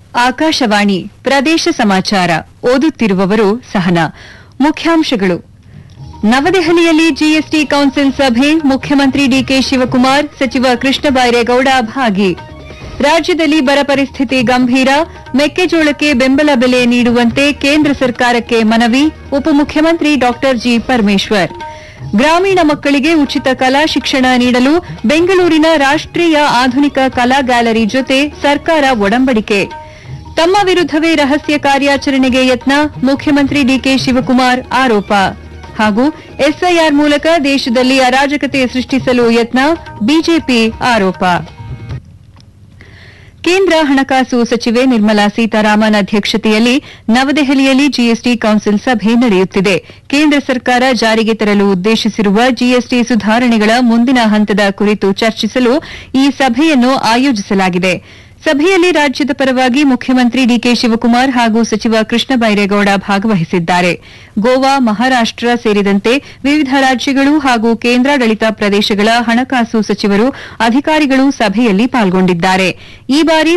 ಆಕಾಶವಾಣಿ ಪ್ರದೇಶ ಸಮಾಚಾರ ಓದುತ್ತಿರುವವರು ಸಹನಾ ಮುಖ್ಯಾಂಶಗಳು ನವದೆಹಲಿಯಲ್ಲಿ ಜಿಎಸ್ಟಿ ಕೌನ್ಸಿಲ್ ಸಭೆ ಮುಖ್ಯಮಂತ್ರಿ ಡಿಕೆ ಶಿವಕುಮಾರ್ ಸಚಿವ ಕೃಷ್ಣ ಬೈರೇಗೌಡ ಭಾಗಿ ರಾಜ್ಯದಲ್ಲಿ ಬರ ಪರಿಸ್ಥಿತಿ ಗಂಭೀರ ಮೆಕ್ಕೆಜೋಳಕ್ಕೆ ಬೆಂಬಲ ಬೆಲೆ ನೀಡುವಂತೆ ಕೇಂದ್ರ ಸರ್ಕಾರಕ್ಕೆ ಮನವಿ ಉಪಮುಖ್ಯಮಂತ್ರಿ ಡಾ ಜಿ ಪರಮೇಶ್ವರ್ ಗ್ರಾಮೀಣ ಮಕ್ಕಳಿಗೆ ಉಚಿತ ಕಲಾ ಶಿಕ್ಷಣ ನೀಡಲು ಬೆಂಗಳೂರಿನ ರಾಷ್ಟ್ರೀಯ ಆಧುನಿಕ ಕಲಾ ಗ್ಯಾಲರಿ ಜೊತೆ ಸರ್ಕಾರ ಒಡಂಬಡಿಕೆ ತಮ್ಮ ವಿರುದ್ದವೇ ರಹಸ್ಯ ಕಾರ್ಯಾಚರಣೆಗೆ ಯತ್ನ ಮುಖ್ಯಮಂತ್ರಿ ಡಿಕೆ ಶಿವಕುಮಾರ್ ಆರೋಪ ಹಾಗೂ ಎಸ್ಐಆರ್ ಮೂಲಕ ದೇಶದಲ್ಲಿ ಅರಾಜಕತೆ ಸೃಷ್ಟಿಸಲು ಯತ್ನ ಬಿಜೆಪಿ ಆರೋಪ ಕೇಂದ್ರ ಹಣಕಾಸು ಸಚಿವೆ ನಿರ್ಮಲಾ ಸೀತಾರಾಮನ್ ಅಧ್ಯಕ್ಷತೆಯಲ್ಲಿ ನವದೆಹಲಿಯಲ್ಲಿ ಜಿಎಸ್ಟಿ ಕೌನ್ಸಿಲ್ ಸಭೆ ನಡೆಯುತ್ತಿದೆ ಕೇಂದ್ರ ಸರ್ಕಾರ ಜಾರಿಗೆ ತರಲು ಉದ್ದೇಶಿಸಿರುವ ಜಿಎಸ್ಟಿ ಸುಧಾರಣೆಗಳ ಮುಂದಿನ ಹಂತದ ಕುರಿತು ಚರ್ಚಿಸಲು ಈ ಸಭೆಯನ್ನು ಆಯೋಜಿಸಲಾಗಿದೆ ಸಭೆಯಲ್ಲಿ ರಾಜ್ಯದ ಪರವಾಗಿ ಮುಖ್ಯಮಂತ್ರಿ ಡಿಕೆ ಶಿವಕುಮಾರ್ ಹಾಗೂ ಸಚಿವ ಕೃಷ್ಣ ಬೈರೇಗೌಡ ಭಾಗವಹಿಸಿದ್ದಾರೆ ಗೋವಾ ಮಹಾರಾಷ್ಟ ಸೇರಿದಂತೆ ವಿವಿಧ ರಾಜ್ಯಗಳು ಹಾಗೂ ಕೇಂದ್ರಾಡಳಿತ ಪ್ರದೇಶಗಳ ಹಣಕಾಸು ಸಚಿವರು ಅಧಿಕಾರಿಗಳು ಸಭೆಯಲ್ಲಿ ಪಾಲ್ಗೊಂಡಿದ್ದಾರೆ ಈ ಬಾರಿ